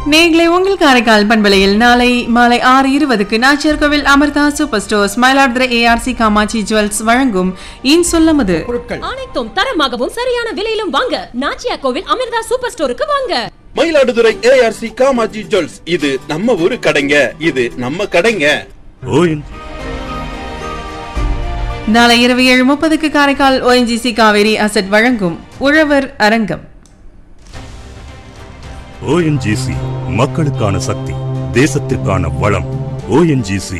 நேர்களை உங்கள் காரைக்கால் பண்பலையில் நாளை மாலை ஆறு இருபதுக்கு Nachiyarkovil Amirtha super stores Mayiladuthurai ARC Kamatchi jewels வழங்கும் இன் சொல்லமுது பொருட்கள் அனைத்தும் தரமாகவும் சரியான விலையிலும் வாங்க நாச்சியா கோவில் அமிர்தா சூப்பர் ஸ்டோருக்கு வாங்க மயிலாடுதுறை ஏஆர்சி காமாஜி ஜுவல்ஸ் இது நம்ம ஊரு கடைங்க இது நம்ம கடைங்க ஓயின் நாளை இரவு ஏழு முப்பதுக்கு காரைக்கால் ஓஎன்ஜிசி காவேரி அசட் வழங்கும் உழவர் அரங்கம் ஓஎன்ஜிசி மக்களுக்கான சக்தி தேசத்திற்கான வளம் ஓஎன்ஜிசி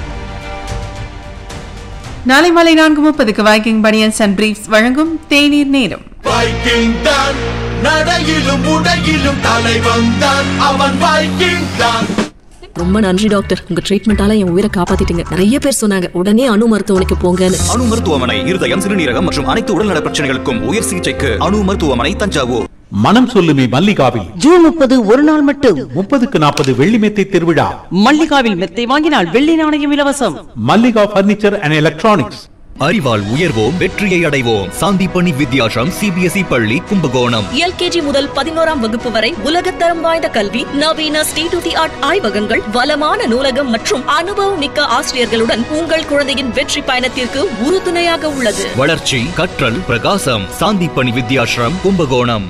நாளை மாலை நான்கு முப்பதுக்கு வைக்கிங் பனியன்ஸ் அண்ட் பிரீஃப்ஸ் வழங்கும் தேநீர் நேரம் வைக்கிங் தான் நடையிலும் உடையிலும் தலைவன் தான் அவன் வைக்கிங் தான் ரொம்ப நன்றி டாக்டர் உங்க ட்ரீட்மெண்டால என் உயிரை காப்பாத்திட்டீங்க நிறைய பேர் சொன்னாங்க உடனே அணு மருத்துவமனைக்கு போங்கன்னு அணு மருத்துவமனை இருதயம் சிறுநீரகம் மற்றும் அனைத்து உடல்நல பிரச்சனைகளுக்கும் உயர் சிகிச்சைக்கு அணு மருத்துவமனை தஞ்சாவூர் மனம் சொல்லுமே மல்லிகாவில் ஜூன் முப்பது ஒரு நாள் மட்டும் முப்பதுக்கு நாற்பது வெள்ளி மெத்தை திருவிழா மல்லிகாவில் மெத்தை வாங்கினால் வெள்ளி நாணயம் இலவசம் மல்லிகா பர்னிச்சர் அண்ட் எலக்ட்ரானிக்ஸ் அறிவால் உயர்வோம் வெற்றியை அடைவோம் சாந்திப்பணி வித்யாசம் சிபிஎஸ்இ பள்ளி கும்பகோணம் எல்கேஜி முதல் பதினோராம் வகுப்பு வரை உலகத்தரம் வாய்ந்த கல்வி நவீன ஸ்டேட் தி ஆர்ட் ஆய்வகங்கள் வளமான நூலகம் மற்றும் அனுபவம் மிக்க ஆசிரியர்களுடன் உங்கள் குழந்தையின் வெற்றி பயணத்திற்கு உறுதுணையாக உள்ளது வளர்ச்சி கற்றல் பிரகாசம் சாந்திப்பணி வித்யாசிரம் கும்பகோணம்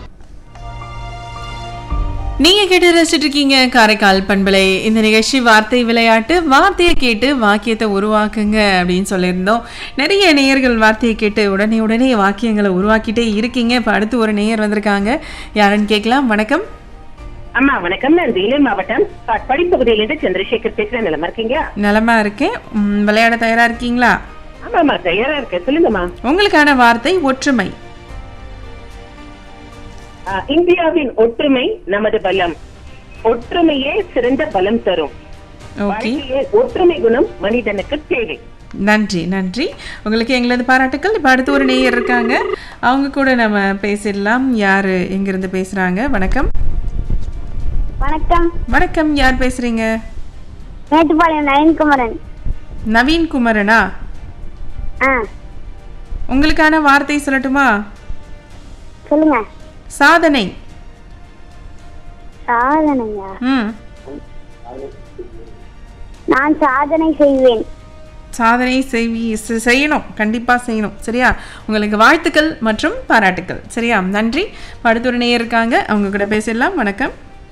நீங்க கேட்டு ரசிச்சுட்டு இருக்கீங்க காரைக்கால் பண்பலை இந்த நிகழ்ச்சி வார்த்தை விளையாட்டு வார்த்தையை கேட்டு வாக்கியத்தை உருவாக்குங்க அப்படின்னு சொல்லியிருந்தோம் நிறைய நேயர்கள் வார்த்தையை கேட்டு உடனே உடனே வாக்கியங்களை உருவாக்கிட்டே இருக்கீங்க இப்போ அடுத்து ஒரு நேயர் வந்திருக்காங்க யாருன்னு கேட்கலாம் வணக்கம் அம்மா வணக்கம் நான் வேலூர் மாவட்டம் காட்பாடி பகுதியிலிருந்து சந்திரசேகர் பேசுறேன் நிலமா இருக்கீங்க நலமா இருக்கேன் ம், விளையாட தயாரா இருக்கீங்களா ஆமாம்மா தயாரா இருக்கேன் சொல்லுங்கம்மா உங்களுக்கான வார்த்தை ஒற்றுமை ஆ, இந்தியாவின் ஒற்றுமை நமது பலம் ஒற்றுமையே சிறந்த பலம் தரும் ஓகே வாழ்க்கையே ஒற்றுமை குணம் மனிதனுக்கு தேவை நன்றி நன்றி உங்களுக்கு எங்களது பாராட்டுக்கள் இப்போ அடுத்து ஒரு நேயர் இருக்காங்க அவங்க கூட நம்ம பேசிடலாம் யார் எங்கிருந்து பேசுகிறாங்க வணக்கம் வணக்கம் வணக்கம் யார் பேசுகிறீங்க மேட்டுப்பாளையம் நயன்குமரன் நவீன் குமரனா ஆ உங்களுக்கான வார்த்தை சொல்லட்டுமா சொல்லுங்க சாதனை சாதனையா ம் நான் சாதனை செய்வேன் சாதனை செய்வி செ- செய்யணும் கண்டிப்பாக செய்யணும் சரியா உங்களுக்கு வாழ்த்துக்கள் மற்றும் பாராட்டுக்கள் சரியா நன்றி இப்ப அடுத்து ஒரு நேயர் இருக்காங்க அவங்க கூட பேசிடலாம் வணக்கம்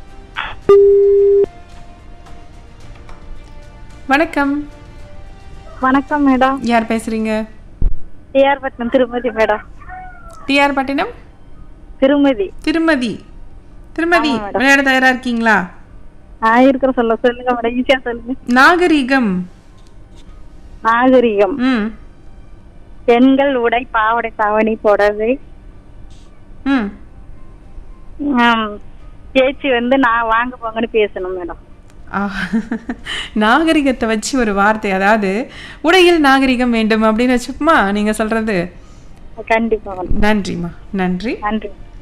வணக்கம் வணக்கம் மேடம் யார் பேசுறீங்க டிஆர் பட்னம் திருமதி மேடம் டிஆர் பட்டினம் திருமதி திருமதி திருமதி ஆமா, madam. விளையாட தயாரா இருக்கீங்களா ஆ இருக்கிற சொல்ல சொல்லுங்க மேடம் ஈஸியா சொல்லுங்க நாகரிகம் நாகரிகம் ம் பெண்கள் உடை பாவாடை தாவணி புடவை ம் ஆம், பேச்சு வந்து நான் வாங்க போங்கன்னு பேசணும் மேடம் ஆ, நாகரிகத்தை வச்சு ஒரு வார்த்தை அதாவது உடையில் நாகரிகம் வேண்டும் அப்படின்னு வச்சுப்போமா நீங்க சொல்றது கண்டிப்பா மேடம் நன்றிம்மா நன்றி நன்றி